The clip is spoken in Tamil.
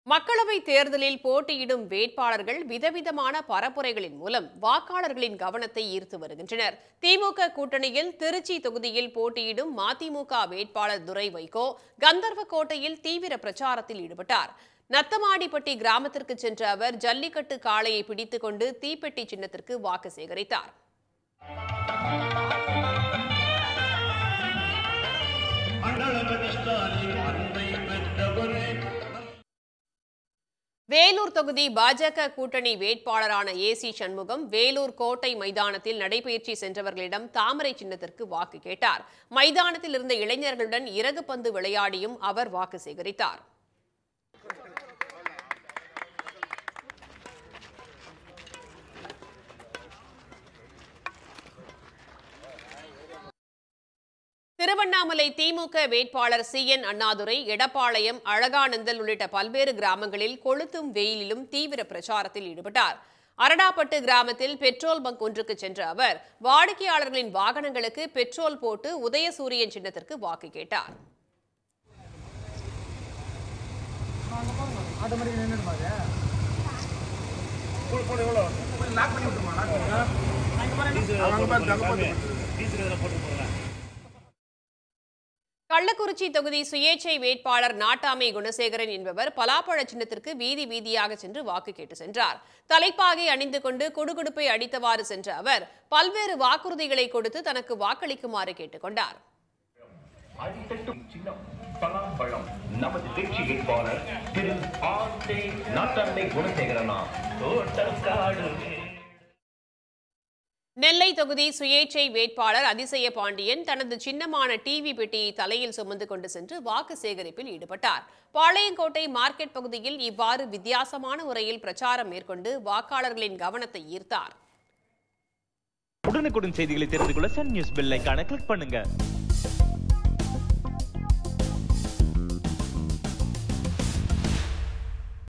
மக்களவை தேர்தலில் போட்டியிடும் வேட்பாளர்கள் விதவிதமான பரப்புரைகளின் மூலம் வாக்காளர்களின் கவனத்தை ஈர்த்து வருகின்றனர் திமுக கூட்டணியில் திருச்சி தொகுதியில் போட்டியிடும் மதிமுக வேட்பாளர் துரை வைகோ கந்தர்வக்கோட்டையில் தீவிர பிரச்சாரத்தில் ஈடுபட்டார் நத்தமாடிப்பட்டி கிராமத்திற்கு சென்ற அவர் ஜல்லிக்கட்டு காளையை பிடித்துக் கொண்டு தீப்பெட்டி சின்னத்திற்கு வாக்கு சேகரித்தார் வேலூர் தொகுதி பாஜக கூட்டணி வேட்பாளரான ஏ சி சண்முகம் வேலூர் கோட்டை மைதானத்தில் நடைபயிற்சி சென்றவர்களிடம் தாமரை சின்னத்திற்கு வாக்கு கேட்டார் மைதானத்தில் இருந்த இளைஞர்களுடன் இறகு பந்து விளையாடியும் அவர் வாக்கு சேகரித்தார் திருவண்ணாமலை திமுக வேட்பாளர் சி என் அண்ணாதுரை எடப்பாளையம் அழகானந்தல் உள்ளிட்ட பல்வேறு கிராமங்களில் கொளுத்தும் வெயிலிலும் தீவிர பிரச்சாரத்தில் ஈடுபட்டார் அரடாப்பட்டு கிராமத்தில் பெட்ரோல் பங்க் ஒன்றுக்கு சென்ற அவர் வாடிக்கையாளர்களின் வாகனங்களுக்கு பெட்ரோல் போட்டு உதயசூரியன் சின்னத்திற்கு வாக்கு கேட்டார் கள்ளக்குறிச்சி தொகுதி சுயேட்சை வேட்பாளர் நாட்டாமை குணசேகரன் என்பவர் பலாப்பழ சின்னத்திற்கு வீதி வீதியாக சென்று வாக்கு கேட்டு சென்றார் தலைப்பாகை அணிந்து கொண்டு குடுகுடுப்பை அடித்தவாறு சென்ற அவர் பல்வேறு வாக்குறுதிகளை கொடுத்து தனக்கு வாக்களிக்குமாறு கேட்டுக்கொண்டார் அடித்தட்டும் சின்னம் பலாப்பழம் நமது வெற்றி வேட்பாளர் திரு ஆர் தே நாட்டாண்மை குணசேகரனா தோட்டக்காடு நெல்லை தொகுதி சுயேட்சை வேட்பாளர் அதிசய பாண்டியன் தனது சின்னமான டிவி பெட்டியை தலையில் சுமந்து கொண்டு சென்று வாக்கு சேகரிப்பில் ஈடுபட்டார் பாளையங்கோட்டை மார்க்கெட் பகுதியில் இவ்வாறு வித்தியாசமான முறையில் பிரச்சாரம் மேற்கொண்டு வாக்காளர்களின் கவனத்தை ஈர்த்தார் உடனுக்குடன் செய்திகளை தெரிந்து கொள்ள சன் நியூஸ் பெல் ஐகானை கிளிக் பண்ணுங்க